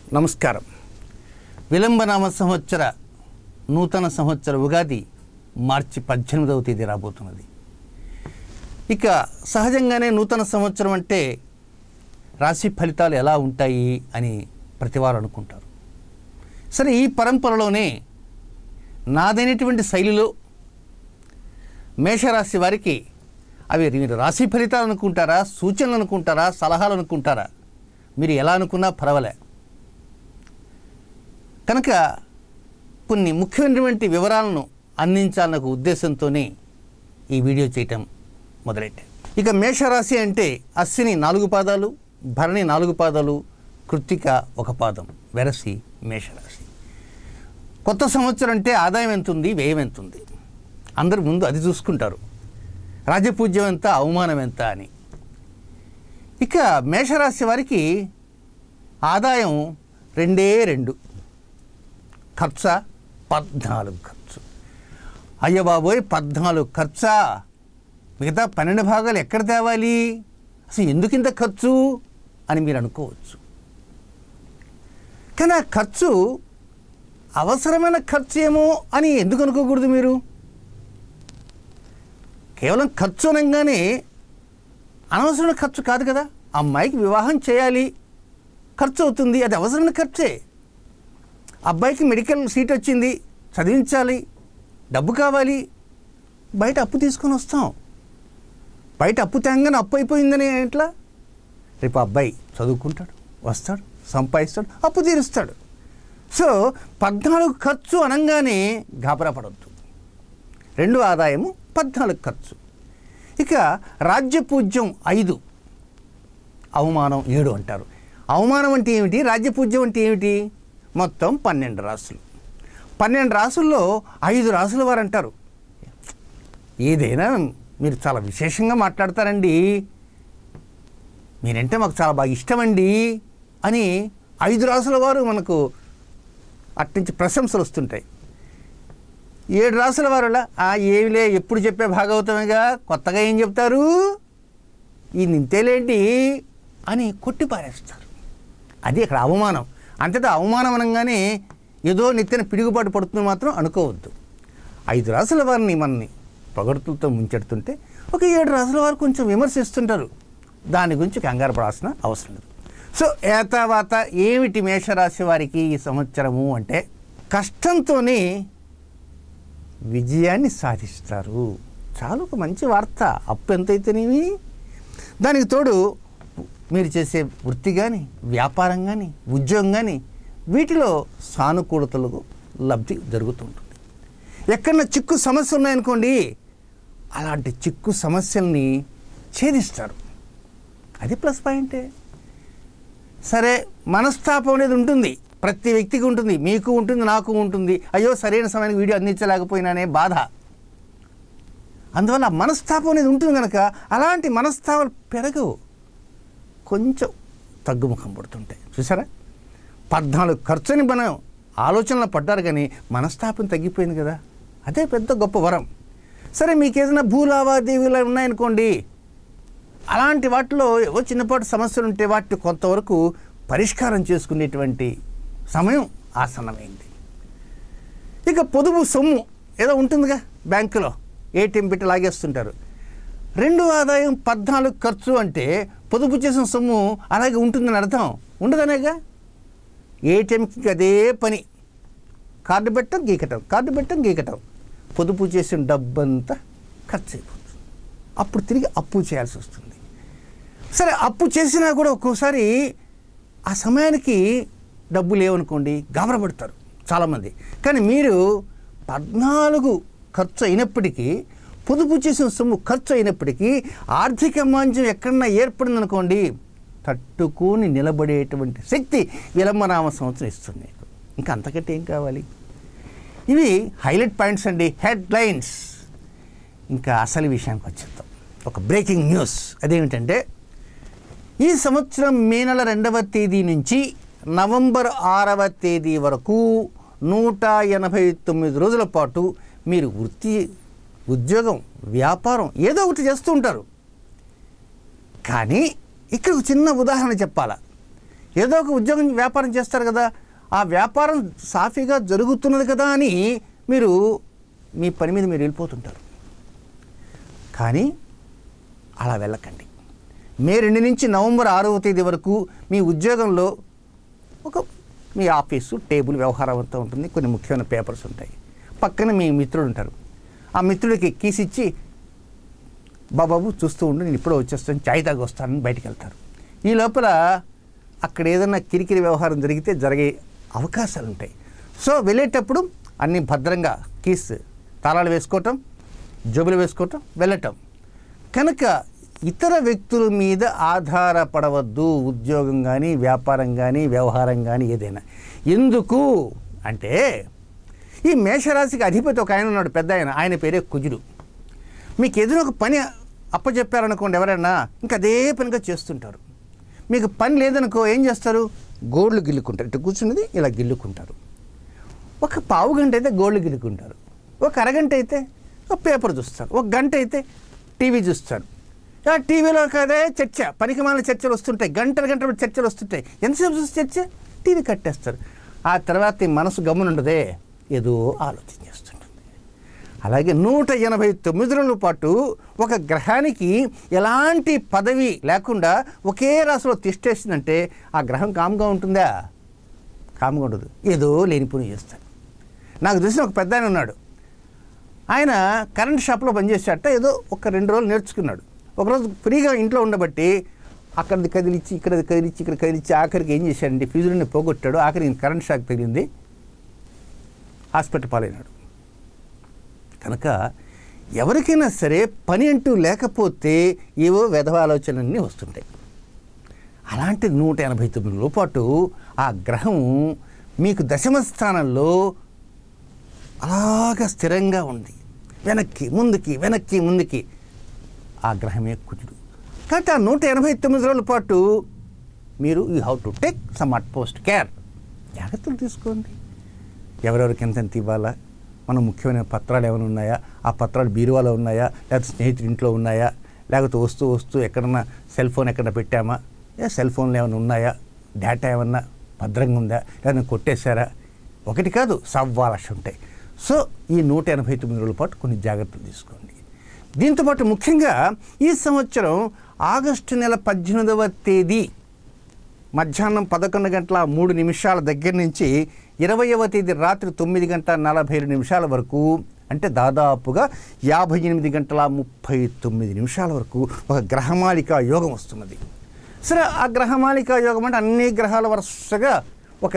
నమస్కారం విలంబనామ సంవత్సర నూతన సంవత్సర ఉగాది మార్చి పద్దెనిమిదవ తేదీ రాబోతున్నది ఇక సహజంగానే నూతన సంవత్సరం అంటే రాశి ఫలితాలు ఎలా ఉంటాయి అని ప్రతివారు అనుకుంటారు సరే ఈ పరంపరలోనే నాదైనటువంటి శైలిలో మేషరాశి వారికి అవి మీరు రాశి ఫలితాలు అనుకుంటారా సూచనలు అనుకుంటారా సలహాలు అనుకుంటారా మీరు ఎలా అనుకున్నా పర్వాలే కనుక కొన్ని ముఖ్యమైనటువంటి వివరాలను అందించాలన్న ఒక ఉద్దేశంతోనే ఈ వీడియో చేయటం మొదలెట్టాను ఇక మేషరాశి అంటే అశ్విని నాలుగు పాదాలు భరణి నాలుగు పాదాలు కృత్తిక ఒక పాదం వెరసి మేషరాశి కొత్త సంవత్సరం అంటే ఆదాయం ఎంత ఉంది వ్యయం ఎంత ఉంది అందరు ముందు అది చూసుకుంటారు రాజపూజ్యం ఎంత అవమానం ఎంత అని ఇక మేషరాశి వారికి ఆదాయం రెండే రెండు ఖర్చా పద్నాలుగు ఖర్చు అయ్య బాబోయ్ పద్నాలుగు ఖర్చా మిగతా పన్నెండు భాగాలు ఎక్కడ తేవాలి అసలు ఎందుకు ఇంత ఖర్చు అని మీరు అనుకోవచ్చు కానీ ఆ ఖర్చు అవసరమైన ఖర్చు ఏమో అని ఎందుకు అనుకోకూడదు మీరు కేవలం ఖర్చు అనగానే అనవసరమైన ఖర్చు కాదు కదా అమ్మాయికి వివాహం చేయాలి ఖర్చు అవుతుంది అది అవసరమైన ఖర్చే అబ్బాయికి మెడికల్ సీట్ వచ్చింది చదివించాలి డబ్బు కావాలి బయట అప్పు తీసుకొని వస్తాం బయట అప్పు తేంగానే అప్పు అయిపోయిందని ఎట్లా రేపు అబ్బాయి చదువుకుంటాడు వస్తాడు సంపాదిస్తాడు అప్పు తీరుస్తాడు సో పద్నాలుగు ఖర్చు అనగానే గాబరా పడవద్దు రెండు ఆదాయము పద్నాలుగు ఖర్చు ఇక రాజ్యపూజ్యం ఐదు అవమానం ఏడు అంటారు అవమానం అంటే ఏమిటి రాజ్యపూజ్యం అంటే ఏమిటి మొత్తం పన్నెండు రాసులు పన్నెండు రాసుల్లో ఐదు రాసుల వారు అంటారు ఏదైనా మీరు చాలా విశేషంగా మాట్లాడతారండి మీరంటే మాకు చాలా బాగా ఇష్టమండి అని ఐదు రాసుల వారు మనకు అట్నుంచి ప్రశంసలు వస్తుంటాయి ఏడు రాసుల వారులా ఆ ఏమిలే ఎప్పుడు చెప్పే భాగవతమేగా కొత్తగా ఏం చెప్తారు ఈ నింతేలేంటి అని కొట్టి పారేస్తారు అది ఇక్కడ అవమానం అంతటా అవమానం అనగానే ఏదో నిత్యన పిడుగుబాటు పడుతుంది మాత్రం అనుకోవద్దు ఐదు రాసుల వారిని మనని పొగడుతులతో ముంచెడుతుంటే ఒక ఏడు రాసుల వారు కొంచెం విమర్శిస్తుంటారు దాని గురించి కంగారు పడాల్సిన అవసరం లేదు సో ఏతావాత ఏమిటి మేషరాశి వారికి ఈ సంవత్సరము అంటే కష్టంతోనే విజయాన్ని సాధిస్తారు చాలా ఒక మంచి వార్త అప్పు ఎంతైతేనేమి దానికి తోడు మీరు చేసే వృత్తి కానీ వ్యాపారం కానీ ఉద్యోగం కానీ వీటిలో సానుకూలతలకు లబ్ధి జరుగుతుంటుంది ఎక్కడన్నా చిక్కు సమస్య ఉన్నాయనుకోండి అలాంటి చిక్కు సమస్యల్ని ఛేదిస్తారు అది ప్లస్ పాయింటే సరే మనస్తాపం అనేది ఉంటుంది ప్రతి వ్యక్తికి ఉంటుంది మీకు ఉంటుంది నాకు ఉంటుంది అయ్యో సరైన సమయానికి వీడియో అందించలేకపోయినానే బాధ అందువల్ల మనస్తాపం అనేది ఉంటుంది కనుక అలాంటి మనస్తాపాలు పెరగవు కొంచెం తగ్గుముఖం పడుతుంటాయి చూసారా పద్నాలుగు ఖర్చుని మనం ఆలోచనలో పడ్డారు కానీ మనస్తాపం తగ్గిపోయింది కదా అదే పెద్ద గొప్ప వరం సరే మీకు ఏదైనా భూ లావాదేవీలు ఉన్నాయనుకోండి అలాంటి వాటిలో ఏవో చిన్నపాటి సమస్యలు ఉంటే వాటిని కొంతవరకు పరిష్కారం చేసుకునేటువంటి సమయం ఆసన్నమైంది ఇక పొదుపు సొమ్ము ఏదో ఉంటుందిగా బ్యాంకులో ఏటీఎం పెట్టి లాగేస్తుంటారు రెండు ఆదాయం పద్నాలుగు ఖర్చు అంటే పొదుపు చేసిన సొమ్ము అలాగే ఉంటుందని అర్థం ఉండదనేగా ఏటీఎంకి అదే పని కార్డు పెట్టడం గీకటం కార్డు పెట్టడం గీకటం పొదుపు చేసిన డబ్బంతా ఖర్చు అయిపోతుంది అప్పుడు తిరిగి అప్పు చేయాల్సి వస్తుంది సరే అప్పు చేసినా కూడా ఒక్కోసారి ఆ సమయానికి డబ్బు లేవనుకోండి గాబరపడతారు చాలామంది కానీ మీరు పద్నాలుగు ఖర్చు అయినప్పటికీ పొదుపు చేసిన సొమ్ము ఖర్చు అయినప్పటికీ ఆర్థిక మాంద్యం ఎక్కడన్నా ఏర్పడిందనుకోండి తట్టుకొని నిలబడేటువంటి శక్తి విలంబనామ సంవత్సరం ఇస్తుంది మీకు ఇంకా అంతకంటే ఏం కావాలి ఇవి హైలైట్ పాయింట్స్ అండి హెడ్ లైన్స్ ఇంకా అసలు విషయానికి వచ్చేద్దాం ఒక బ్రేకింగ్ న్యూస్ అదేమిటంటే ఈ సంవత్సరం మే నెల రెండవ తేదీ నుంచి నవంబర్ ఆరవ తేదీ వరకు నూట ఎనభై తొమ్మిది రోజుల పాటు మీరు వృత్తి ఉద్యోగం వ్యాపారం ఏదో ఒకటి చేస్తూ ఉంటారు కానీ ఇక్కడ ఒక చిన్న ఉదాహరణ చెప్పాలా ఏదో ఒక ఉద్యోగం వ్యాపారం చేస్తారు కదా ఆ వ్యాపారం సాఫీగా జరుగుతున్నది కదా అని మీరు మీ పని మీద మీరు వెళ్ళిపోతుంటారు కానీ అలా వెళ్ళకండి మే రెండు నుంచి నవంబర్ ఆరవ తేదీ వరకు మీ ఉద్యోగంలో ఒక మీ ఆఫీసు టేబుల్ వ్యవహారం అంతా ఉంటుంది కొన్ని ముఖ్యమైన పేపర్స్ ఉంటాయి పక్కన మీ మిత్రుడు ఉంటారు ఆ మిత్రుడికి కీస్ ఇచ్చి బాబాబు చూస్తూ ఉండి నేను ఇప్పుడే వచ్చేస్తాను చాయ్ తాగి వస్తానని బయటికి వెళ్తారు ఈ లోపల అక్కడ ఏదైనా కిరికిరి వ్యవహారం జరిగితే జరిగే అవకాశాలు ఉంటాయి సో వెళ్ళేటప్పుడు అన్నీ భద్రంగా కీస్ తాళాలు వేసుకోవటం జబ్బులు వేసుకోవటం వెళ్ళటం కనుక ఇతర వ్యక్తుల మీద ఆధారపడవద్దు ఉద్యోగం కానీ వ్యాపారం కానీ వ్యవహారం కానీ ఏదైనా ఎందుకు అంటే ఈ మేషరాశికి అధిపతి ఒక ఆయన ఉన్నాడు పెద్ద ఆయన ఆయన పేరే కుజుడు మీకు ఏదైనా ఒక పని అప్పచెప్పారనుకోండి ఎవరైనా ఇంకా అదే పనిగా చేస్తుంటారు మీకు పని లేదనుకో ఏం చేస్తారు గోళ్ళు గిల్లుకుంటారు ఇటు కూర్చున్నది ఇలా గిల్లుకుంటారు ఒక పావు గంట అయితే గోళ్ళు గిల్లుకుంటారు ఒక అరగంట అయితే ఒక పేపర్ చూస్తారు ఒక గంట అయితే టీవీ చూస్తారు ఆ టీవీలో కదే చర్చ పనికి మాలిన చర్చలు వస్తుంటాయి గంటల గంటల చర్చలు వస్తుంటాయి ఎంతసేపు చూసి చర్చ టీవీ కట్టేస్తారు ఆ తర్వాత ఈ మనసు గమ్మునుండదే ఏదో ఆలోచన చేస్తుంటుంది అలాగే నూట ఎనభై తొమ్మిది రోజుల పాటు ఒక గ్రహానికి ఎలాంటి పదవి లేకుండా ఒకే రాశిలో తిష్టేసిందంటే ఆ గ్రహం కామ్గా ఉంటుందా కామ్గా ఉండదు ఏదో లేనిపోని చేస్తాడు నాకు తెలిసిన ఒక పెద్ద ఆయన ఉన్నాడు ఆయన కరెంట్ షాప్లో పనిచేసేట ఏదో ఒక రెండు రోజులు నేర్చుకున్నాడు ఒకరోజు ఫ్రీగా ఇంట్లో ఉండబట్టి అక్కడిది కదిలిచ్చి ఇక్కడ కదిలిచ్చి ఇక్కడ కదిలిచ్చి ఆఖరికి ఏం చేశాడంటే ఫీజులని పోగొట్టాడు ఆఖరికి కరెంట్ షాక్ తగిలింది హాస్పిటల్ పాలైనాడు కనుక ఎవరికైనా సరే పని అంటూ లేకపోతే ఏవో వెధవ ఆలోచనలన్నీ వస్తుంటాయి అలాంటి నూట ఎనభై తొమ్మిది పాటు ఆ గ్రహం మీకు దశమ స్థానంలో అలాగా స్థిరంగా ఉంది వెనక్కి ముందుకి వెనక్కి ముందుకి ఆ గ్రహమే కుజుడు కాబట్టి ఆ నూట ఎనభై తొమ్మిది రోజుల పాటు మీరు you have to take some utmost care జాగ్రత్తలు తీసుకోండి ఎవరెవరికి ఎంతెంత ఇవ్వాలా మనం ముఖ్యమైన పత్రాలు ఏమైనా ఉన్నాయా ఆ పత్రాలు బీరువాలో ఉన్నాయా లేకపోతే స్నేహితుడి ఇంట్లో ఉన్నాయా లేకపోతే వస్తూ వస్తూ ఎక్కడన్నా సెల్ ఫోన్ ఎక్కడ పెట్టామా ఏ సెల్ ఫోన్లు ఏమైనా ఉన్నాయా డేటా ఏమన్నా భద్రంగా ఉందా ఏమైనా కొట్టేశారా ఒకటి కాదు సవ్వా లక్ష ఉంటాయి సో ఈ నూట ఎనభై తొమ్మిది రోజుల పాటు కొన్ని జాగ్రత్తలు తీసుకోండి దీంతోపాటు ముఖ్యంగా ఈ సంవత్సరం ఆగస్టు నెల పద్దెనిమిదవ తేదీ మధ్యాహ్నం పదకొండు గంటల మూడు నిమిషాల దగ్గర నుంచి ఇరవైవ తేదీ రాత్రి తొమ్మిది గంటల నలభై ఏడు నిమిషాల వరకు అంటే దాదాపుగా యాభై ఎనిమిది గంటల ముప్పై తొమ్మిది నిమిషాల వరకు ఒక గ్రహమాలిక యోగం వస్తున్నది సరే ఆ గ్రహమాలిక యోగం అంటే అన్ని గ్రహాల వరుసగా ఒక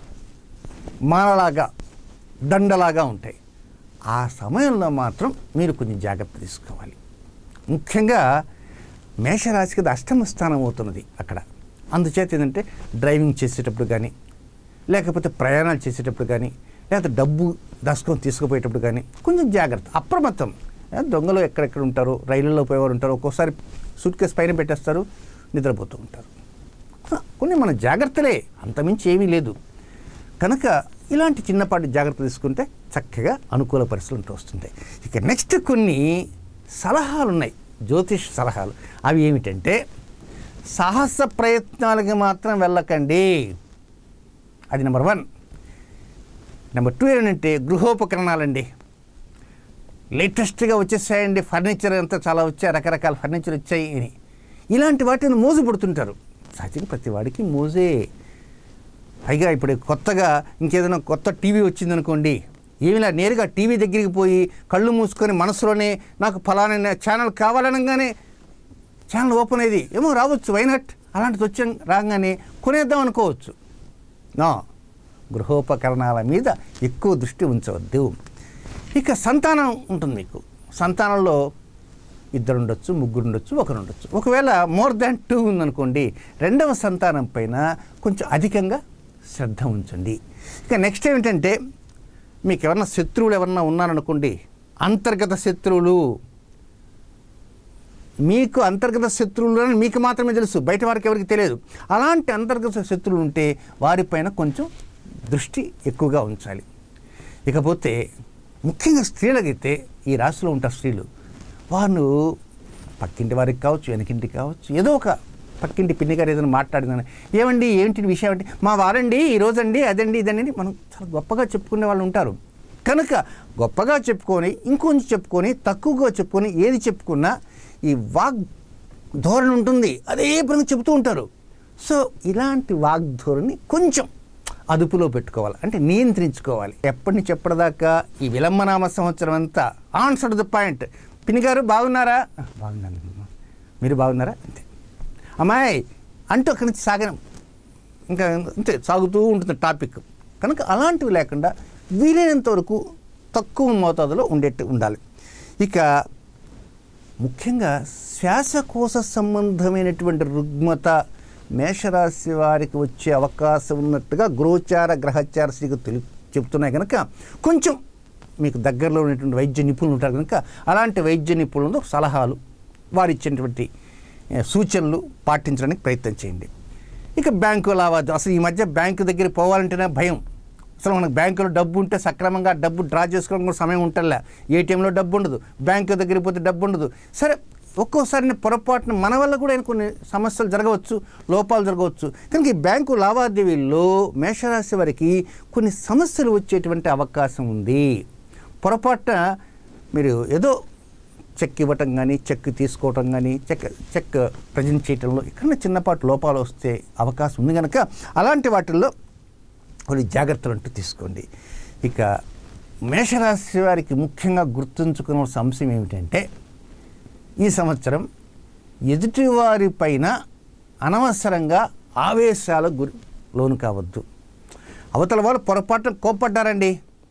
మాలలాగా దండలాగా ఉంటాయి ఆ సమయంలో మాత్రం మీరు కొంచెం జాగ్రత్త తీసుకోవాలి ముఖ్యంగా మేషరాశికి అది అష్టమ స్థానం అవుతున్నది అక్కడ అందుచేత ఏంటంటే డ్రైవింగ్ చేసేటప్పుడు కానీ లేకపోతే ప్రయాణాలు చేసేటప్పుడు కానీ లేకపోతే డబ్బు దశకం తీసుకుపోయేటప్పుడు కానీ కొంచెం జాగ్రత్త అప్రమత్తం ఏ, దొంగలు ఎక్కడెక్కడ ఉంటారు రైళ్ళలో పోయేవారు ఉంటారు ఒక్కోసారి సూట్ కేసు పైన పెట్టేస్తారు నిద్రపోతూ ఉంటారు హ, కొన్ని మన జాగ్రత్తలే అంతమించి ఏమీ లేదు కనుక ఇలాంటి చిన్నపాటి జాగ్రత్త తీసుకుంటే చక్కగా అనుకూల పరిస్థితులు ఉంటూ వస్తుంటాయి ఇక నెక్స్ట్ కొన్ని సలహాలు ఉన్నాయి జ్యోతిష్ సలహాలు అవి ఏమిటంటే సాహస ప్రయత్నాలకి మాత్రం వెళ్ళకండి అది నెంబర్ వన్ నెంబర్ టూ ఏంటంటే గృహోపకరణాలండి లేటెస్ట్గా వచ్చేసాయండి ఫర్నిచర్ అంతా చాలా వచ్చాయి రకరకాల ఫర్నిచర్ వచ్చాయి అని ఇలాంటి వాటిని మోజు పడుతుంటారు సహజంగా ప్రతి వాడికి మోజే పైగా ఇప్పుడు కొత్తగా ఇంకేదైనా కొత్త టీవీ వచ్చిందనుకోండి ఏమిలా నేరుగా టీవీ దగ్గరికి పోయి కళ్ళు మూసుకొని మనసులోనే నాకు ఫలానా ఛానల్ కావాలనగానే ఛానల్ ఓపెన్ అయ్యేది ఏమో రావచ్చు వైనట్ అలాంటిది వచ్చి రాగానే కొనేద్దాం అనుకోవచ్చు నా గృహోపకరణాల మీద ఎక్కువ దృష్టి ఉంచవద్దు ఇక సంతానం ఉంటుంది మీకు సంతానంలో ఇద్దరు ఉండొచ్చు ముగ్గురు ఉండొచ్చు ఒకరు ఉండొచ్చు ఒకవేళ మోర్ దాన్ టూ ఉందనుకోండి రెండవ సంతానం పైన కొంచెం అధికంగా శ్రద్ధ ఉంచండి ఇక నెక్స్ట్ ఏమిటంటే మీకు ఎవరన్నా శత్రువులు ఎవరన్నా ఉన్నారనుకోండి అంతర్గత శత్రువులు మీకు అంతర్గత శత్రువులు అని మీకు మాత్రమే తెలుసు బయట వారికి ఎవరికి తెలియదు అలాంటి అంతర్గత శత్రువులు ఉంటే వారిపైన కొంచెం దృష్టి ఎక్కువగా ఉంచాలి ఇకపోతే ముఖ్యంగా స్త్రీలకైతే ఈ రాశిలో ఉంటారు స్త్రీలు వాళ్ళు పక్కింటి వారికి కావచ్చు వెనకింటికి కావచ్చు ఏదో ఒక పక్కింటి పిన్ని గారు ఏదైనా మాట్లాడిందని ఏమండి ఏంటి విషయం అంటే మా వారండి ఈ రోజండి అదండి ఇదండి మనం చాలా గొప్పగా చెప్పుకునే వాళ్ళు ఉంటారు కనుక గొప్పగా చెప్పుకొని ఇంకొంచెం చెప్పుకొని తక్కువగా చెప్పుకొని ఏది చెప్పుకున్నా ఈ వాగ్ ధోరణి ఉంటుంది అదే పని చెబుతూ ఉంటారు సో ఇలాంటి వాగ్ధోరణి కొంచెం అదుపులో పెట్టుకోవాలి అంటే నియంత్రించుకోవాలి ఎప్పటి నుంచి ఎప్పటిదాకా ఈ విలంబనామ సంవత్సరం అంతా ఆన్సర్ ద పాయింట్ పిన్ని గారు బాగున్నారా "ఆ, బాగున్నాను మీరు బాగున్నారా అంతే అమ్మాయి అంటూ అక్కడి నుంచి సాగనం ఇంకా అంతే సాగుతూ ఉంటుంది టాపిక్ కనుక అలాంటివి లేకుండా వీలైనంత వరకు తక్కువ మోతాదులో ఉండేట్టు ఉండాలి ఇక ముఖ్యంగా శ్వాసకోశ సంబంధమైనటువంటి రుగ్మత మేషరాశి వారికి వచ్చే అవకాశం ఉన్నట్టుగా గృహచార గ్రహచార శ్రీకు తెలు చెప్తున్నాయి కనుక కొంచెం మీకు దగ్గరలో ఉన్నటువంటి వైద్య నిపుణులు ఉంటారు కనుక అలాంటి వైద్య నిపుణులు సలహాలు వారు ఇచ్చినటువంటి ఏ, సూచనలు పాటించడానికి ప్రయత్నం చేయండి ఇక బ్యాంకు లావాదేవీ అసలు ఈ మధ్య బ్యాంకు దగ్గర పోవాలంటేనే భయం అసలు మనకు బ్యాంకులో డబ్బు ఉంటే సక్రమంగా ఆ డబ్బు డ్రా చేసుకోవడం కూడా సమయం ఉంటుందిలే ఏటీఎంలో డబ్బు ఉండదు బ్యాంకు దగ్గరికి పోతే డబ్బు ఉండదు సరే ఒక్కోసారి పొరపాటున మన వల్ల కూడా కొన్ని సమస్యలు జరగవచ్చు లోపాలు జరగవచ్చు కనుక ఈ బ్యాంకు లావాదేవీల్లో మేషరాశి వారికి కొన్ని సమస్యలు వచ్చేటువంటి అవకాశం ఉంది పొరపాటున మీరు ఏదో చెక్ ఇవ్వటం కానీ చెక్ తీసుకోవటం కానీ చెక్ చెక్ ప్రజెంట్ చేయటంలో ఎక్కడైనా చిన్నపాటి లోపాలు వస్తే అవకాశం ఉంది కనుక అలాంటి వాటిల్లో కొన్ని జాగ్రత్తలు అంటూ తీసుకోండి ఇక మేషరాశి వారికి ముఖ్యంగా గుర్తుంచుకున్న అంశం ఏమిటంటే ఈ సంవత్సరం ఎదుటివారి పైన అనవసరంగా ఆవేశాలకు గురి లోను కావద్దు అవతల వాళ్ళు పొరపాటున కోప్పడ్డారండి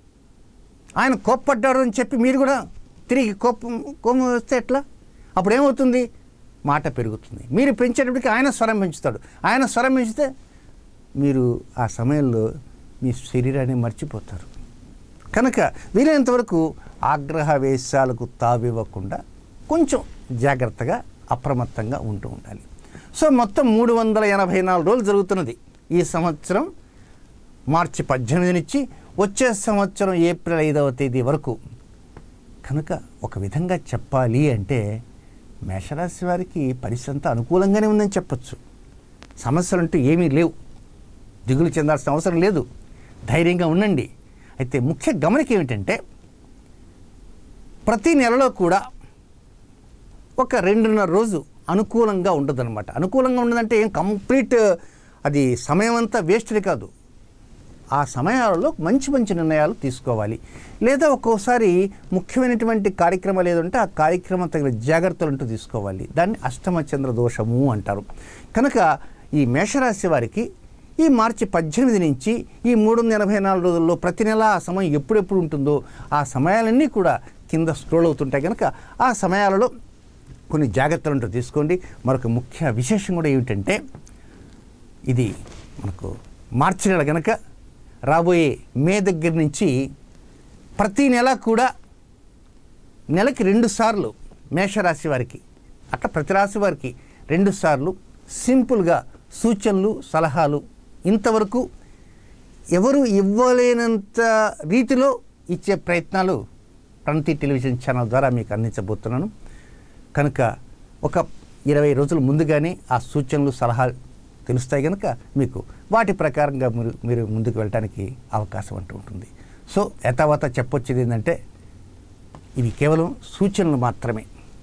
ఆయన కోప్పడ్డారు అని చెప్పి మీరు కూడా తిరిగి కోపం కోపం వస్తే ఎట్లా అప్పుడు ఏమవుతుంది మాట పెరుగుతుంది మీరు పెంచేటప్పటికి ఆయన స్వరం పెంచుతాడు ఆయన స్వరం పెంచితే మీరు ఆ సమయంలో మీ శరీరాన్ని మర్చిపోతారు కనుక వీలైనంత వరకు ఆగ్రహవేశాలకు తావివ్వకుండా కొంచెం జాగ్రత్తగా అప్రమత్తంగా ఉంటూ ఉండాలి సో మొత్తం మూడు వందల ఎనభై నాలుగు రోజులు జరుగుతున్నది ఈ సంవత్సరం మార్చి పద్దెనిమిది నుంచి వచ్చే సంవత్సరం ఏప్రిల్ ఐదవ తేదీ వరకు కనుక ఒక విధంగా చెప్పాలి అంటే మేషరాశి వారికి పరిస్థితి అంతా అనుకూలంగానే ఉందని చెప్పొచ్చు సమస్యలు అంటూ ఏమీ లేవు దిగులు చెందాల్సిన అవసరం లేదు ధైర్యంగా ఉండండి అయితే ముఖ్య గమనిక ఏమిటంటే ప్రతి నెలలో కూడా ఒక రెండున్నర రోజు అనుకూలంగా ఉండదన్నమాట అనుకూలంగా ఉండదంటే ఏం కంప్లీట్ అది సమయం అంతా వేస్ట్ది కాదు ఆ సమయాలలో మంచి మంచి నిర్ణయాలు తీసుకోవాలి లేదా ఒక్కోసారి ముఖ్యమైనటువంటి కార్యక్రమాలు ఏదంటే ఆ కార్యక్రమం తగిన జాగ్రత్తలు అంటూ తీసుకోవాలి దాన్ని అష్టమ చంద్ర దోషము అంటారు కనుక ఈ మేషరాశి వారికి ఈ మార్చి పద్దెనిమిది నుంచి ఈ మూడు వందల ఎనభై నాలుగు రోజుల్లో ప్రతి నెల ఆ సమయం ఎప్పుడెప్పుడు ఉంటుందో ఆ సమయాలన్నీ కూడా కింద స్క్రోల్ అవుతుంటాయి కనుక ఆ సమయాలలో కొన్ని జాగ్రత్తలు అంటూ తీసుకోండి మరొక ముఖ్య విశేషం కూడా ఏమిటంటే ఇది మనకు మార్చి నెల గనక రాబోయే మే దగ్గర నుంచి ప్రతి నెల కూడా నెలకి రెండు సార్లు మేషరాశి వారికి అట్లా ప్రతి రాశి వారికి రెండు సార్లు సింపుల్గా సూచనలు సలహాలు ఇంతవరకు ఎవరు ఇవ్వలేనంత రీతిలో ఇచ్చే ప్రయత్నాలు ప్రణతి టెలివిజన్ ఛానల్ ద్వారా మీకు అందించబోతున్నాను కనుక ఒక ఇరవై రోజుల ముందుగానే ఆ సూచనలు సలహాలు తెలుస్తాయి కనుక మీకు వాటి ప్రకారంగా మీరు మీరు ముందుకు వెళ్ళడానికి అవకాశం అంటూ ఉంటుంది సో యథావత చెప్పొచ్చేది ఏంటంటే ఇవి కేవలం సూచనలు మాత్రమే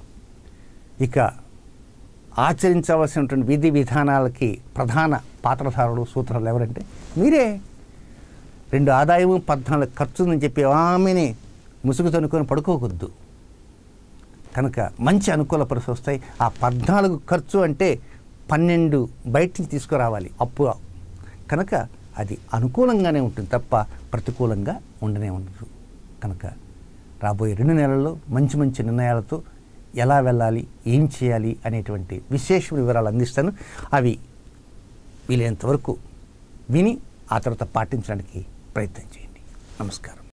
ఇక ఆచరించవలసినటువంటి విధి విధానాలకి ప్రధాన పాత్రధారులు సూత్రాలు ఎవరంటే మీరే రెండు ఆదాయము పద్నాలుగు ఖర్చు ఉందని చెప్పి ఆమెని ముసుగు తనుకొని పడుకోకూడదు కనుక మంచి అనుకూల పరిస్థితి వస్తాయి ఆ పద్నాలుగు ఖర్చు అంటే పన్నెండు బయట నుంచి తీసుకురావాలి అప్పు కనుక అది అనుకూలంగానే ఉంటుంది తప్ప ప్రతికూలంగా ఉండనే ఉండదు కనుక రాబోయే రెండు నెలల్లో మంచి మంచి నిర్ణయాలతో ఎలా వెళ్ళాలి ఏం చేయాలి అనేటువంటి విశేష వివరాలు అందిస్తాను అవి వీలైనంత వరకు విని ఆ తర్వాత పాటించడానికి ప్రయత్నం చేయండి నమస్కారం